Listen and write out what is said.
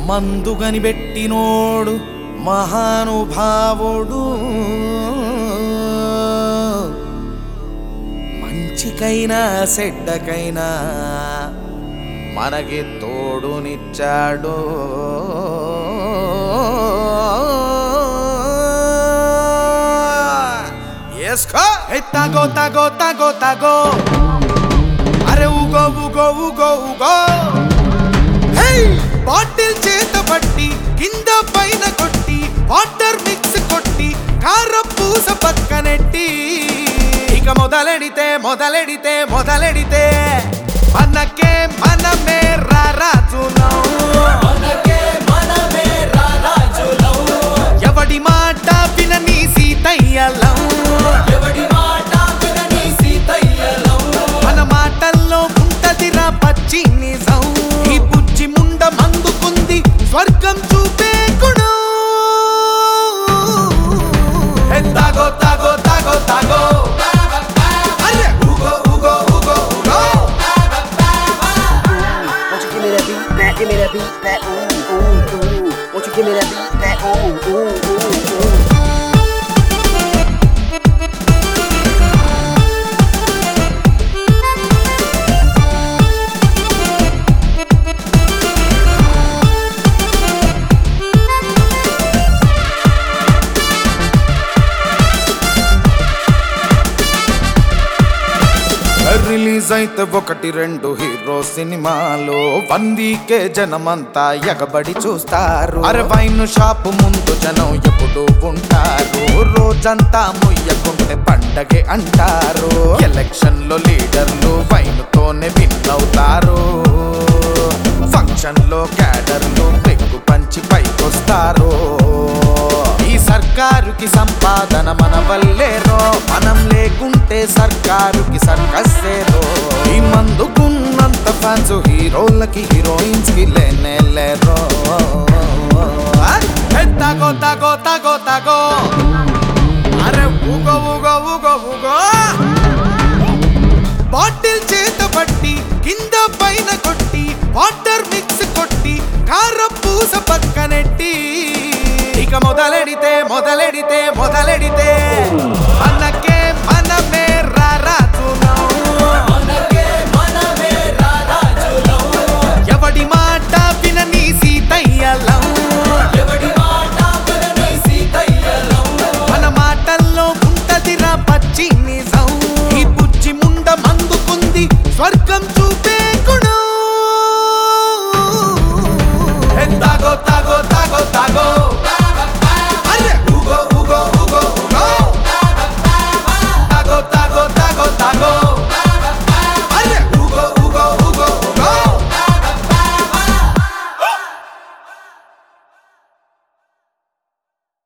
మందు కనిపెట్టినోడు మహానుభావుడు మంచికైనా చెడ్డకైనా మనకి తోడునిచ్చాడు ఏస్కో ఏ తాగో తాగో తాగో తాగో అరే ఊగో ఊగో ఊగో ఊగో హే బాటిల్ చేత పట్టి కింద పైన కొట్టి వాటర్ మిక్స్ కొట్టి కారం పూస పక్కనెట్టి ఇక మొదలెడితే మొదలెడితే మొదలెడితే మనకే మనమే రారాజులం ఎవడి మాట వినని సీతయ్యలం మన మాటల్లో ఉంటదిరా పచ్చి నిజం ఈ బుజ్జి ముండ మందుకుంది స్వర్గం చూపే గుణం ఏ తాగో తాగో తాగో తాగో అరే ఊగో ఊగో ఊగో ఊగో Won't you give me that beat, that, give me that beat, that, ooh, ooh, ooh. Won't you give me that beat, that, ooh, ooh, ooh, ooh. Release అయితే ఒకటి రెండు హీరో సినిమాలు వందీకే జనమంతా ఎగబడి చూస్తారు అరే వైన్ షాప్ ముందు జనం ఎప్పుడు ఉంటారు రోజంతా ముయ్యకుంటే పండగే అంటారు ఎలక్షన్ లో లీడర్లు వైన్ తోనే విన్ అవుతారు ఫంక్షన్ లో క్యాడర్లు పెగ్గు పంచి పైకొస్తారు ఈ సర్కారుకి సంపాదన మన వల్లేరో మనం లేకుంటే సర్కారుకి సర్కస్సేరో ఈ మందుకున్నంత ఫ్యాన్స్ హీరోలకి హీరోయిన్స్ కి లేనే లేరో ఏ తాగో తాగో తాగో తాగో అరే ఊగో ఊగో ఊగో ఊగో బాటిల్ చేత పట్టి కింద పైన కొట్టి వాటర్ మిక్స్ కొట్టి కారం పూస పక్కనెట్టి ఇక మొదలెడితే మొదలెడితే మొదలెడితే